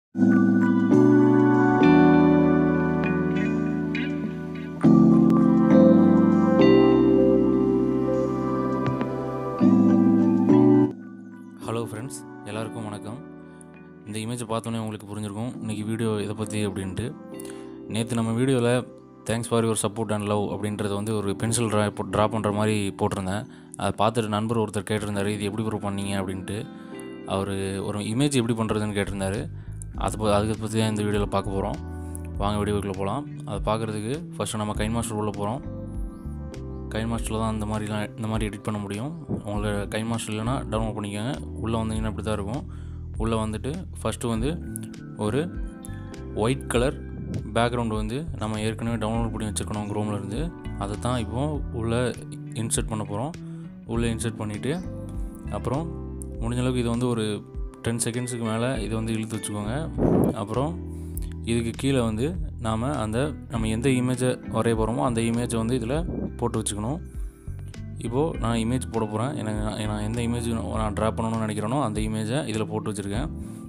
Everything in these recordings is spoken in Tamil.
ஹலோ ஃப்ரெண்ட்ஸ் எல்லாருக்கும் வணக்கம் இந்த இமேஜை பார்த்தோன்னே உங்களுக்கு புரிஞ்சிருக்கும் இன்றைக்கி வீடியோ இதை பற்றி அப்படின்ட்டு நேற்று நம்ம வீடியோவில் thanks for your support and love அப்படின்றது வந்து ஒரு பென்சில் ட்ரா ட்ரா பண்ணுற மாதிரி போட்டிருந்தேன் அதை பார்த்துட்டு நண்பர் ஒருத்தர் கேட்டிருந்தாரு இது எப்படி ப்ரூவ் பண்ணீங்க அப்படின்ட்டு அவர் ஒரு இமேஜ் எப்படி பண்ணுறதுன்னு கேட்டிருந்தாரு அதை ப- அதுக்கு பற்றி தான் இந்த வீடியோவில் பார்க்க போகிறோம் வாங்க வீடியோக்குள்ளே போகலாம் அதை பார்க்குறதுக்கு ஃபஸ்ட்டு நம்ம கைன் மாஸ்டர் உள்ளே போகிறோம் கைன் மாஸ்டரில் தான் இந்த மாதிரிலாம் இந்த மாதிரி எடிட் பண்ண முடியும் உங்களுக்கு கைன் மாஸ்டர் இல்லைன்னா டவுன்லோட் பண்ணிக்கோங்க உள்ளே வந்தீங்கன்னா இப்படி தான் இருக்கும் உள்ளே வந்துட்டு ஃபஸ்ட்டு வந்து ஒரு ஒயிட் கலர் பேக்ரவுண்ட் வந்து நம்ம ஏற்கனவே டவுன்லோட் பண்ணி வச்சுருக்கணும் குரோமில் இருந்து அதை தான் இப்போது உள்ளே இன்சர்ட் பண்ண போகிறோம் உள்ளே இன்சர்ட் பண்ணிவிட்டு அப்புறம் முடிஞ்ச அளவுக்கு இது வந்து ஒரு டென் செகண்ட்ஸுக்கு மேலே இது வந்து இழுத்து வச்சுக்கோங்க அப்புறம் இதுக்கு கீழே வந்து நாம் அந்த நம்ம எந்த இமேஜை வரைய போகிறோமோ அந்த இமேஜை வந்து இதில் போட்டு வச்சுக்கணும் இப்போது நான் இமேஜ் போட போகிறேன் எனக்கு நான் நான் எந்த இமேஜ் நான் ட்ரா பண்ணணும்னு நினைக்கிறேனோ அந்த இமேஜை இதில் போட்டு வச்சுருக்கேன்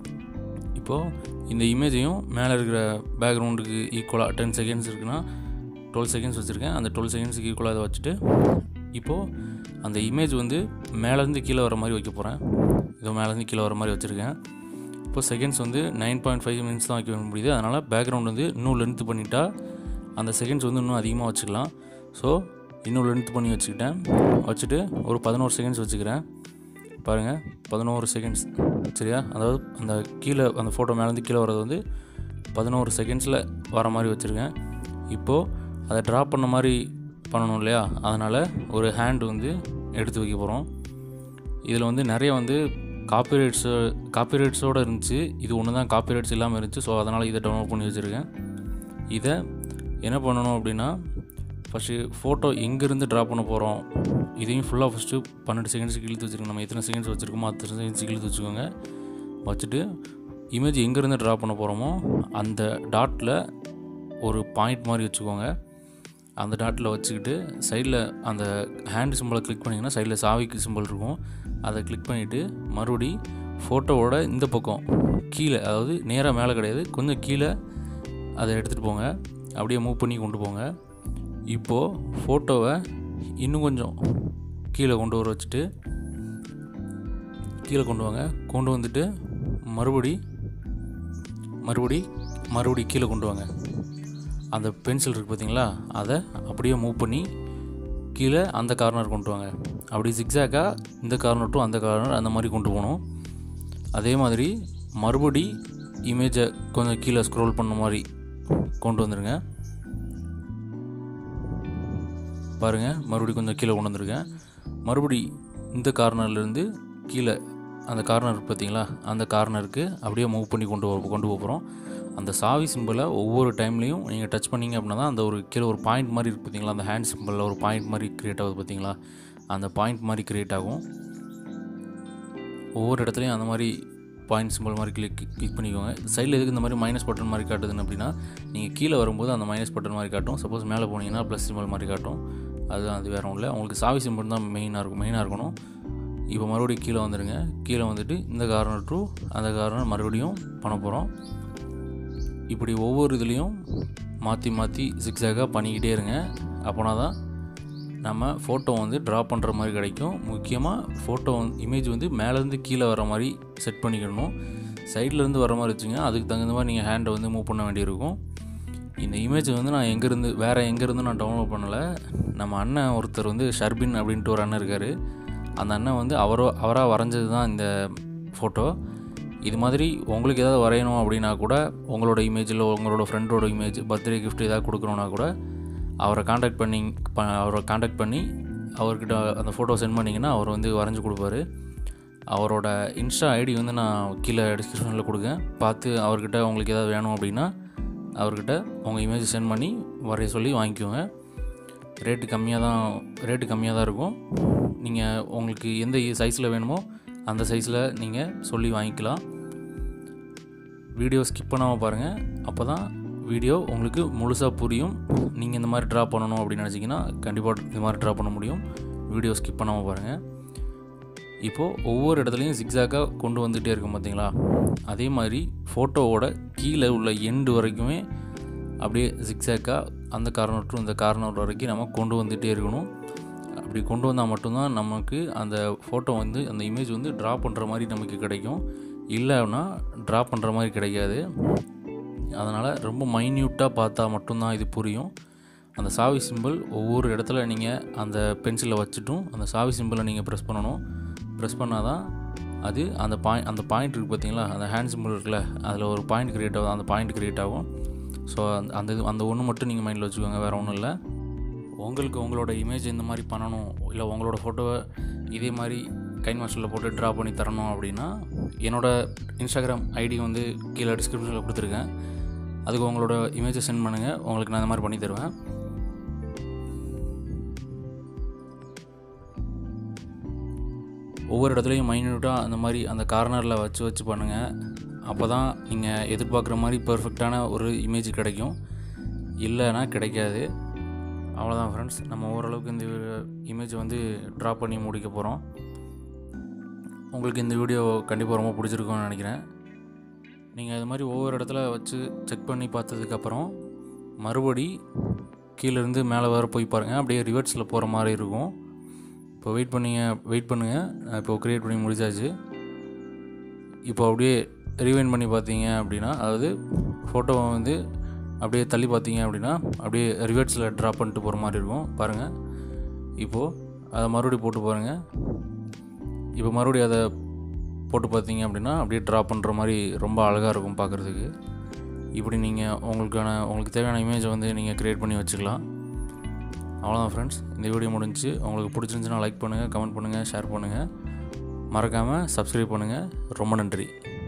இப்போது இந்த இமேஜையும் மேலே இருக்கிற பேக்ரவுண்டுக்கு ஈக்குவலாக டென் செகண்ட்ஸ் இருக்குன்னா டுவெல் செகண்ட்ஸ் வச்சுருக்கேன் அந்த டுவெல் செகண்ட்ஸுக்கு ஈக்குவலாக இதை வச்சுட்டு இப்போது அந்த இமேஜ் வந்து மேலேருந்து கீழே வர மாதிரி வைக்க போகிறேன் இதோ மேலேருந்து கீழே வர மாதிரி வச்சுருக்கேன் இப்போ செகண்ட்ஸ் வந்து நைன் பாயிண்ட் ஃபைவ் மினிட்ஸ் தான் வைக்க முடியுது அதனால் பேக்ரவுண்ட் வந்து இன்னும் லென்த் பண்ணிட்டா அந்த செகண்ட்ஸ் வந்து இன்னும் அதிகமாக வச்சுக்கலாம் ஸோ இன்னும் லென்த் பண்ணி வச்சுக்கிட்டேன் வச்சுட்டு ஒரு பதினோரு செகண்ட்ஸ் வச்சுக்கிறேன் பாருங்கள் பதினோரு செகண்ட்ஸ் சரியா அதாவது அந்த கீழே அந்த ஃபோட்டோ மேலேருந்து கீழே வர்றது வந்து பதினோரு செகண்ட்ஸில் வர மாதிரி வச்சுருக்கேன் இப்போது அதை ட்ரா பண்ண மாதிரி பண்ணணும் இல்லையா அதனால் ஒரு ஹேண்ட் வந்து எடுத்து வைக்க போகிறோம் இதில் வந்து நிறைய வந்து காப்பிரைட்ஸு காப்பிரைட்ஸோடு இருந்துச்சு இது ஒன்று தான் காப்பிரைட்ஸ் இல்லாமல் இருந்துச்சு ஸோ அதனால் இதை டவுன்லோட் பண்ணி வச்சுருக்கேன் இதை என்ன பண்ணணும் அப்படின்னா ஃபஸ்ட்டு ஃபோட்டோ எங்கேருந்து ட்ரா பண்ண போகிறோம் இதையும் ஃபுல்லாக ஃபஸ்ட்டு பன்னெண்டு செகண்ட்ஸுக்கு இழுத்து வச்சுருக்கோம் நம்ம எத்தனை செகண்ட்ஸ் வச்சுருக்கோமோ அத்தனை செகண்ட்ஸுக்கு இழுத்து வச்சுக்கோங்க வச்சுட்டு இமேஜ் எங்கேருந்து ட்ரா பண்ண போகிறோமோ அந்த டாட்டில் ஒரு பாயிண்ட் மாதிரி வச்சுக்கோங்க அந்த டாட்டில் வச்சுக்கிட்டு சைடில் அந்த ஹேண்ட் சிம்பிளை கிளிக் பண்ணிங்கன்னா சைடில் சாவிக்கு சிம்பிள் இருக்கும் அதை கிளிக் பண்ணிவிட்டு மறுபடி ஃபோட்டோவோட இந்த பக்கம் கீழே அதாவது நேராக மேலே கிடையாது கொஞ்சம் கீழே அதை எடுத்துகிட்டு போங்க அப்படியே மூவ் பண்ணி கொண்டு போங்க இப்போது ஃபோட்டோவை இன்னும் கொஞ்சம் கீழே கொண்டு வர வச்சுட்டு கீழே கொண்டு வாங்க கொண்டு வந்துட்டு மறுபடி மறுபடி மறுபடி கீழே கொண்டு வாங்க அந்த பென்சில் இருக்குது பார்த்தீங்களா அதை அப்படியே மூவ் பண்ணி கீழே அந்த கார்னர் கொண்டு வாங்க அப்படி ஜிக்ஸாக்காக இந்த கார்னர் டு அந்த கார்னர் அந்த மாதிரி கொண்டு போகணும் அதே மாதிரி மறுபடி இமேஜை கொஞ்சம் கீழே ஸ்க்ரோல் பண்ண மாதிரி கொண்டு வந்துருங்க பாருங்கள் மறுபடி கொஞ்சம் கீழே கொண்டு வந்திருக்கேன் மறுபடி இந்த கார்னர்லேருந்து கீழே அந்த கார்னர் இருக்கு பார்த்தீங்களா அந்த கார்னருக்கு அப்படியே மூவ் பண்ணி கொண்டு வர கொண்டு போகிறோம் அந்த சாவி சிம்பிளை ஒவ்வொரு டைம்லையும் நீங்கள் டச் பண்ணீங்க அப்படின்னா தான் அந்த ஒரு கீழே ஒரு பாயிண்ட் மாதிரி இருக்கு பார்த்தீங்களா அந்த ஹேண்ட் சிம்பிளில் ஒரு பாயிண்ட் மாதிரி க்ரியேட் ஆகுது பார்த்தீங்களா அந்த பாயிண்ட் மாதிரி க்ரியேட் ஆகும் ஒவ்வொரு இடத்துலையும் அந்த மாதிரி பாயிண்ட் சிம்பிள் மாதிரி கிளிக் கிளிக் பண்ணிக்கோங்க சைடில் எதுக்கு இந்த மாதிரி மைனஸ் பட்டன் மாதிரி காட்டுதுன்னு அப்படின்னா நீங்கள் கீழே வரும்போது அந்த மைனஸ் பட்டன் மாதிரி காட்டும் சப்போஸ் மேலே போனீங்கன்னா ப்ளஸ் சிம்பிள் மாதிரி காட்டும் அதுதான் அது வேறு ஒன்றும் இல்லை உங்களுக்கு சாவி சிம்பிள் தான் மெயினாக இருக்கும் மெயினாக இருக்கணும் இப்போ மறுபடியும் கீழே வந்துடுங்க கீழே வந்துட்டு இந்த கார்னர் டு அந்த கார்னர் மறுபடியும் பண்ண போகிறோம் இப்படி ஒவ்வொரு இதுலேயும் மாற்றி மாற்றி சிக்ஸாக பண்ணிக்கிட்டே இருங்க அப்போனா தான் நம்ம ஃபோட்டோ வந்து ட்ரா பண்ணுற மாதிரி கிடைக்கும் முக்கியமாக ஃபோட்டோ இமேஜ் வந்து மேலேருந்து கீழே வர மாதிரி செட் பண்ணிக்கணும் சைட்லேருந்து வர மாதிரி வச்சுங்க அதுக்கு தகுந்த மாதிரி நீங்கள் ஹேண்டை வந்து மூவ் பண்ண வேண்டியிருக்கும் இந்த இமேஜ் வந்து நான் எங்கேருந்து வேறு எங்கேருந்து நான் டவுன்லோட் பண்ணலை நம்ம அண்ணன் ஒருத்தர் வந்து ஷர்பின் அப்படின்ட்டு ஒரு அண்ணன் இருக்கார் அந்த அண்ணன் வந்து அவரோ அவராக வரைஞ்சது தான் இந்த ஃபோட்டோ இது மாதிரி உங்களுக்கு ஏதாவது வரையணும் அப்படின்னா கூட உங்களோட இமேஜில் உங்களோட ஃப்ரெண்டோட இமேஜ் பர்த்டே gift ஏதாவது கொடுக்கணுன்னா கூட அவரை காண்டாக்ட் பண்ணி ப அவரை காண்டாக்ட் பண்ணி அவர்கிட்ட அந்த ஃபோட்டோ சென்ட் பண்ணிங்கன்னா அவர் வந்து வரைஞ்சி கொடுப்பாரு அவரோட இன்ஸ்டா ஐடி வந்து நான் கீழே டிஸ்கிரிப்ஷனில் கொடுக்கேன் பார்த்து அவர்கிட்ட உங்களுக்கு ஏதாவது வேணும் அப்படின்னா அவர்கிட்ட உங்கள் இமேஜ் சென்ட் பண்ணி வரைய சொல்லி வாங்கிக்கோங்க ரேட்டு கம்மியாக தான் ரேட்டு கம்மியாக தான் இருக்கும் நீங்கள் உங்களுக்கு எந்த சைஸில் வேணுமோ அந்த சைஸில் நீங்கள் சொல்லி வாங்கிக்கலாம் வீடியோ ஸ்கிப் பண்ணாமல் பாருங்கள் அப்போ தான் வீடியோ உங்களுக்கு முழுசாக புரியும் நீங்கள் இந்த மாதிரி ட்ரா பண்ணணும் அப்படின்னு நினச்சிங்கன்னா கண்டிப்பாக இந்த மாதிரி ட்ரா பண்ண முடியும் வீடியோ ஸ்கிப் பண்ணாமல் பாருங்கள் இப்போது ஒவ்வொரு இடத்துலையும் ஜிக்ஸாக்காக கொண்டு வந்துகிட்டே இருக்கும் பார்த்தீங்களா அதே மாதிரி ஃபோட்டோவோட கீழே உள்ள எண்டு வரைக்குமே அப்படியே ஜிக்ஸாக்காக அந்த கார்னர் டு இந்த கார்னர் வரைக்கும் நம்ம கொண்டு வந்துகிட்டே இருக்கணும் அப்படி கொண்டு வந்தால் மட்டும்தான் நமக்கு அந்த ஃபோட்டோ வந்து அந்த இமேஜ் வந்து ட்ரா பண்ணுற மாதிரி நமக்கு கிடைக்கும் இல்லைன்னா ட்ரா பண்ணுற மாதிரி கிடைக்காது அதனால் ரொம்ப மைன்யூட்டாக பார்த்தா மட்டும்தான் இது புரியும் அந்த சாவி சிம்பிள் ஒவ்வொரு இடத்துல நீங்கள் அந்த பென்சிலை வச்சுட்டும் அந்த சாவி சிம்பிளை நீங்கள் ப்ரெஸ் பண்ணணும் ப்ரெஸ் பண்ணால் தான் அது அந்த பாயிண்ட் அந்த பாயிண்ட் இருக்குது பார்த்தீங்களா அந்த ஹேண்ட் சிம்பிள் இருக்குல்ல அதில் ஒரு பாயிண்ட் க்ரியேட் ஆகும் அந்த பாயிண்ட் க்ரியேட் ஆகும் ஸோ அந்த அந்த இது அந்த ஒன்று மட்டும் நீங்கள் மைண்டில் வச்சுக்கோங்க வேறு ஒன்றும் இல்லை உங்களுக்கு உங்களோட இமேஜ் இந்த மாதிரி பண்ணணும் இல்லை உங்களோட ஃபோட்டோவை இதே மாதிரி கைன் மாஸ்டரில் போட்டு ட்ரா பண்ணி தரணும் அப்படின்னா என்னோடய இன்ஸ்டாகிராம் ஐடி வந்து கீழே டிஸ்கிரிப்ஷனில் கொடுத்துருக்கேன் அதுக்கு உங்களோட இமேஜை சென்ட் பண்ணுங்கள் உங்களுக்கு நான் இந்த மாதிரி பண்ணி தருவேன் ஒவ்வொரு இடத்துலையும் மைன்யூட்டாக அந்த மாதிரி அந்த கார்னரில் வச்சு வச்சு பண்ணுங்கள் அப்போ தான் நீங்கள் எதிர்பார்க்குற மாதிரி பர்ஃபெக்டான ஒரு இமேஜ் கிடைக்கும் இல்லைன்னா கிடைக்காது அவ்வளோதான் ஃப்ரெண்ட்ஸ் நம்ம ஓரளவுக்கு இந்த இமேஜ் வந்து ட்ரா பண்ணி முடிக்க போகிறோம் உங்களுக்கு இந்த வீடியோ கண்டிப்பாக ரொம்ப பிடிச்சிருக்கும்னு நினைக்கிறேன் நீங்கள் இது மாதிரி ஒவ்வொரு இடத்துல வச்சு செக் பண்ணி பார்த்ததுக்கப்புறம் மறுபடி கீழேருந்து மேலே வர போய் பாருங்கள் அப்படியே ரிவர்ஸில் போகிற மாதிரி இருக்கும் இப்போ வெயிட் பண்ணிங்க வெயிட் பண்ணுங்கள் நான் இப்போ க்ரியேட் பண்ணி முடிச்சாச்சு இப்போ அப்படியே ரீவைண்ட் பண்ணி பார்த்தீங்க அப்படின்னா அதாவது ஃபோட்டோவை வந்து அப்படியே தள்ளி பார்த்தீங்க அப்படின்னா அப்படியே ரிவர்ஸில் ட்ரா பண்ணிட்டு போகிற மாதிரி இருக்கும் பாருங்கள் இப்போது அதை மறுபடியும் போட்டு பாருங்கள் இப்போ மறுபடியும் அதை போட்டு பார்த்தீங்க அப்படின்னா அப்படியே ட்ரா பண்ணுற மாதிரி ரொம்ப அழகாக இருக்கும் பார்க்குறதுக்கு இப்படி நீங்கள் உங்களுக்கான உங்களுக்கு தேவையான இமேஜை வந்து நீங்கள் க்ரியேட் பண்ணி வச்சுக்கலாம் அவ்வளோதான் ஃப்ரெண்ட்ஸ் இந்த வீடியோ முடிஞ்சு உங்களுக்கு பிடிச்சிருந்துச்சுன்னா லைக் பண்ணுங்கள் கமெண்ட் பண்ணுங்கள் ஷேர் பண்ணுங்கள் மறக்காமல் சப்ஸ்கிரைப் பண்ணுங்கள் ரொம்ப நன்றி